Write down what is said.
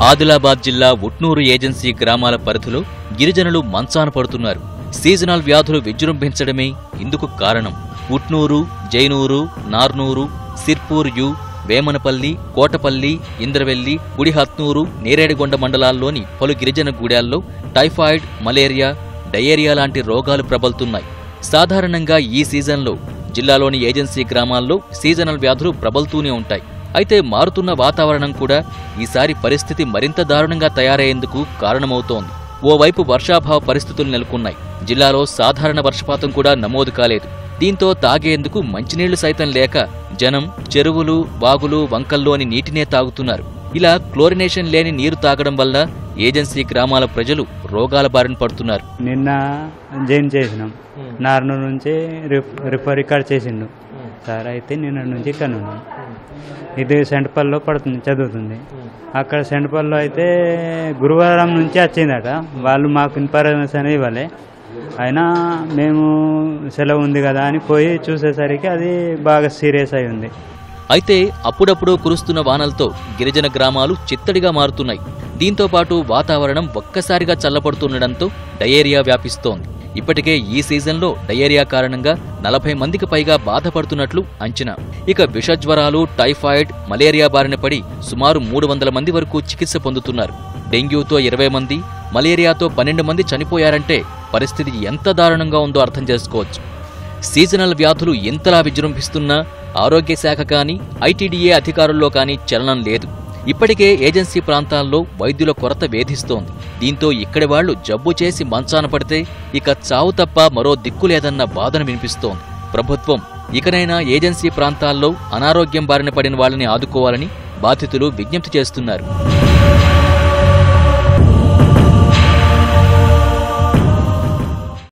ఆదిలాబాద్ జిల్లా ఉట్నూరు ఏజెన్సీ గ్రామాల పరిధిలో గిరిజనులు మంచాన పడుతున్నారు సీజనల్ వ్యాధులు విజృంభించడమే ఇందుకు కారణం ఉట్నూరు జైనూరు నార్నూరు సిర్పూర్ యు వేమనపల్లి కోటపల్లి ఇంద్రవెల్లి గుడిహత్నూరు నేరేడిగొండ మండలాల్లోని పలు గిరిజన గూడాల్లో టైఫాయిడ్ మలేరియా డయేరియా లాంటి రోగాలు ప్రబలుతున్నాయి సాధారణంగా ఈ సీజన్లో జిల్లాలోని ఏజెన్సీ గ్రామాల్లో సీజనల్ వ్యాధులు ప్రబలుతూనే ఉంటాయి అయితే మారుతున్న వాతావరణం కూడా ఈసారి పరిస్థితి మరింత దారుణంగా తయారయ్యేందుకు కారణమవుతోంది ఓవైపు వర్షాభావ పరిస్థితులు నెలకొన్నాయి జిల్లాలో సాధారణ వర్షపాతం కూడా నమోదు కాలేదు దీంతో తాగేందుకు మంచినీళ్లు సైతం లేక జనం చెరువులు వాగులు వంకల్లోని నీటినే తాగుతున్నారు ఇలా క్లోరినేషన్ లేని నీరు తాగడం వల్ల ఏజెన్సీ గ్రామాల ప్రజలు రోగాల బారిన పడుతున్నారు నిన్న జైన్ చేసినాం నార్నూరు నుంచి రిఫ్ రిఫర్ ఇక్కడ చేసిండు సార్ అయితే నిన్న నుంచి ఇక్కడ ఉన్నాం ఇది సెంటపల్లిలో పడుతుంది చదువుతుంది అక్కడ సెంటపల్లిలో అయితే గురువారం నుంచి వచ్చిందట వాళ్ళు మాకు ఇన్ఫర్మేషన్ ఇవ్వలే అయినా మేము సెలవు ఉంది కదా అని పోయి చూసేసరికి అది బాగా సీరియస్ అయి ఉంది అయితే అప్పుడప్పుడు కురుస్తున్న వానలతో గిరిజన గ్రామాలు చిత్తడిగా మారుతున్నాయి దీంతో పాటు వాతావరణం ఒక్కసారిగా చల్లబడుతుండటంతో డయేరియా వ్యాపిస్తోంది ఇప్పటికే ఈ సీజన్లో డయేరియా కారణంగా నలభై మందికి పైగా బాధపడుతున్నట్లు అంచనా ఇక విషజ్వరాలు టైఫాయిడ్ మలేరియా బారిన పడి సుమారు మూడు వందల మంది వరకు చికిత్స పొందుతున్నారు డెంగ్యూతో ఇరవై మంది మలేరియాతో పన్నెండు మంది చనిపోయారంటే పరిస్థితి ఎంత దారుణంగా ఉందో అర్థం చేసుకోవచ్చు సీజనల్ వ్యాధులు ఎంతలా విజృంభిస్తున్నా ఆరోగ్య శాఖ కానీ ఐటీడీఏ అధికారుల్లో కానీ చలనం లేదు ఇప్పటికే ఏజెన్సీ ప్రాంతాల్లో వైద్యుల కొరత వేధిస్తోంది దీంతో ఇక్కడి వాళ్లు జబ్బు చేసి మంచాన పడితే ఇక చావు తప్ప మరో దిక్కు లేదన్న బాధన వినిపిస్తోంది ప్రభుత్వం ఇకనైనా ఏజెన్సీ ప్రాంతాల్లో అనారోగ్యం బారిన పడిన వాళ్ళని ఆదుకోవాలని బాధితులు విజ్ఞప్తి చేస్తున్నారు